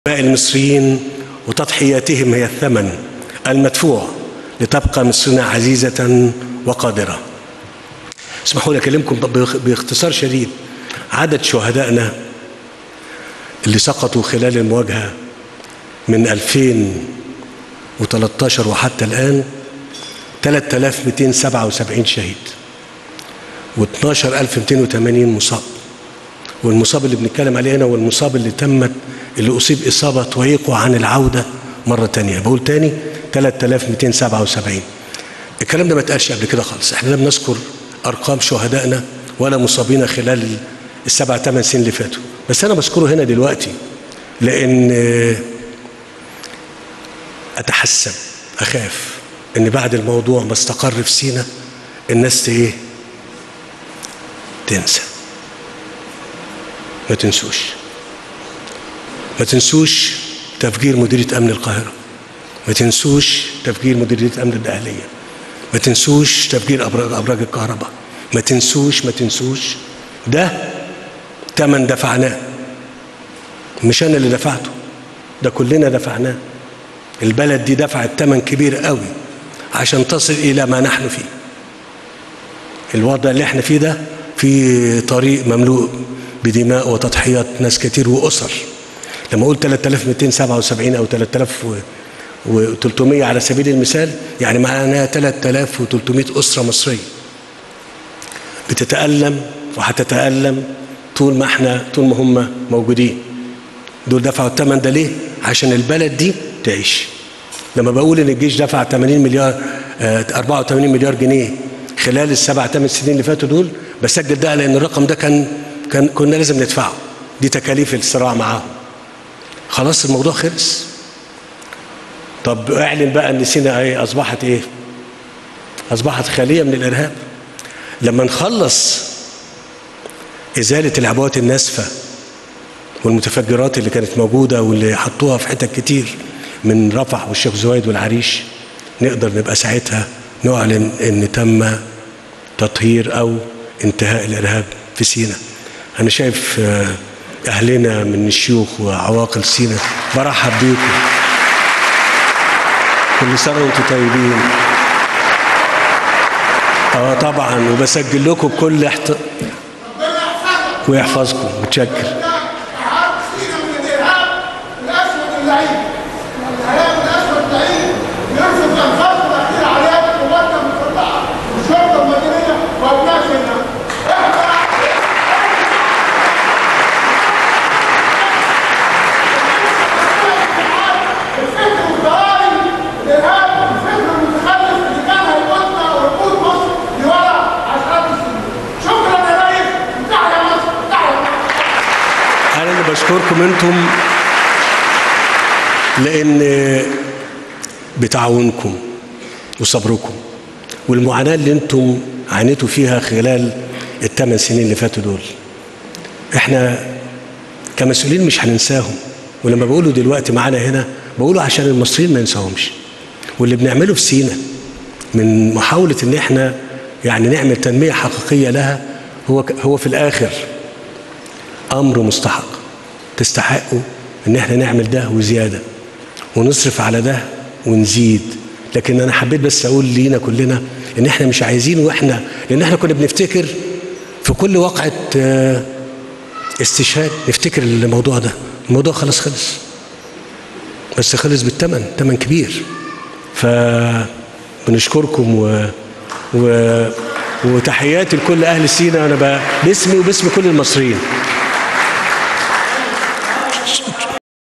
المصريين وتضحياتهم هي الثمن المدفوع لتبقى مصرنا عزيزة وقادرة اسمحوا لي أكلمكم باختصار شديد عدد شهدائنا اللي سقطوا خلال المواجهة من 2013 وحتى الآن 3277 شهيد و12280 مصاب والمصاب اللي بنتكلم عليه هنا والمصاب اللي تمت اللي أصيب إصابة تعيقه عن العودة مرة تانية بقول تاني 3277 الكلام ده ما اتقالش قبل كده خالص احنا لم نذكر أرقام شهدائنا ولا مصابين خلال السبع ثمان سنين اللي فاتوا بس أنا بذكره هنا دلوقتي لأن أتحسب أخاف إن بعد الموضوع ما استقر في سينا الناس إيه تنسى ما تنسوش ما تنسوش تفجير مديرية أمن القاهرة ما تنسوش تفجير مديرية أمن الأهلية ما تنسوش تفجير أبراج, أبراج الكهرباء ما تنسوش ما تنسوش ده تمن دفعناه مش أنا اللي دفعته ده كلنا دفعناه البلد دي دفعت تمن كبير قوي عشان تصل إلى ما نحن فيه الوضع اللي احنا فيه ده في طريق مملوء بدماء وتضحيات ناس كتير وأسر لما أقول 3277 أو 3300 على سبيل المثال يعني معناها 3300 أسرة مصرية بتتألم وهتتألم طول ما احنا طول ما هم موجودين دول دفعوا الثمن ده ليه؟ عشان البلد دي تعيش لما بقول ان الجيش دفع 80 مليار اه 84 مليار جنيه خلال السبع ثمان سنين اللي فاتوا دول بسجل ده لان الرقم ده كان كان كنا لازم ندفعه دي تكاليف الصراع معاهم خلاص الموضوع خلص طب اعلن بقى ان سينا ايه اصبحت ايه اصبحت خاليه من الارهاب لما نخلص ازاله العبوات الناسفه والمتفجرات اللي كانت موجوده واللي حطوها في حتت كتير من رفح والشيخ زويد والعريش نقدر نبقى ساعتها نعلن ان تم تطهير او انتهاء الارهاب في سينا انا شايف اهلنا من الشيوخ وعواقل سينا برحب بيكم كل سنه وانتم طيبين اه طبعا وبسجل لكم بكل احت... ويحفظكم متشكر بشكركم انتم لان بتعاونكم وصبركم والمعاناه اللي انتم عانيتوا فيها خلال الثمان سنين اللي فاتوا دول احنا كمسؤولين مش هننساهم ولما بقوله دلوقتي معانا هنا بقوله عشان المصريين ما ينساهمش واللي بنعمله في سينا من محاوله ان احنا يعني نعمل تنميه حقيقيه لها هو هو في الاخر امر مستحق تستحقوا ان احنا نعمل ده وزياده ونصرف على ده ونزيد لكن انا حبيت بس اقول لينا كلنا ان احنا مش عايزين واحنا لان احنا كنا بنفتكر في كل وقعه استشهاد نفتكر الموضوع ده الموضوع خلاص خلص بس خلص بالثمن ثمن كبير فبنشكركم و... و... وتحياتي لكل اهل سينا انا باسمي وباسم كل المصريين